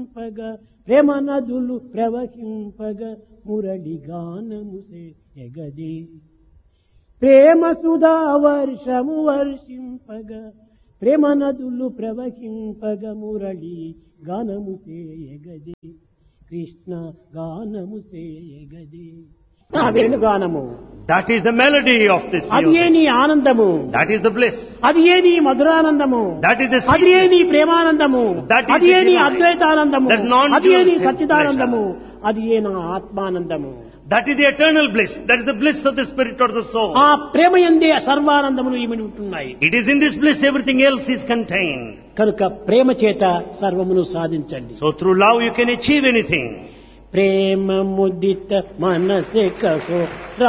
ప్రవహింపగ ప్రేమ నదులు ప్రవహింపగ మురళి గానముసే ఎగది ప్రేమ సుధా వర్షము వర్షింపగ ప్రేమ నదులు ప్రవహింపగ మురళి గానము సేయగది కృష్ణ గానము సేయగది నా వేణు గానము That is the melody of this అది ఏ music. నీ ఆనందము That is the bliss. అది ఏ నీ మధురానందము That is the అది ఏ నీ sweetness. ప్రేమానందము That is అది ఏ the నీ delight. అద్వైతానందము That's non-dual అది ఏ నీ pleasure. సచ్చిదానందము అది ఏ నా ఆత్మానందము That is the eternal bliss. That is the bliss of the spirit or the soul. ఆ ప్రేమ ఎందే సర్వానందములు ఇమిడి ఉంటున్నాయి It is in this bliss everything else is contained. కనుక ప్రేమ చేత సర్వమును సాధించండి So through love you can achieve anything. ప్రేమ ముదిత మనసే కహో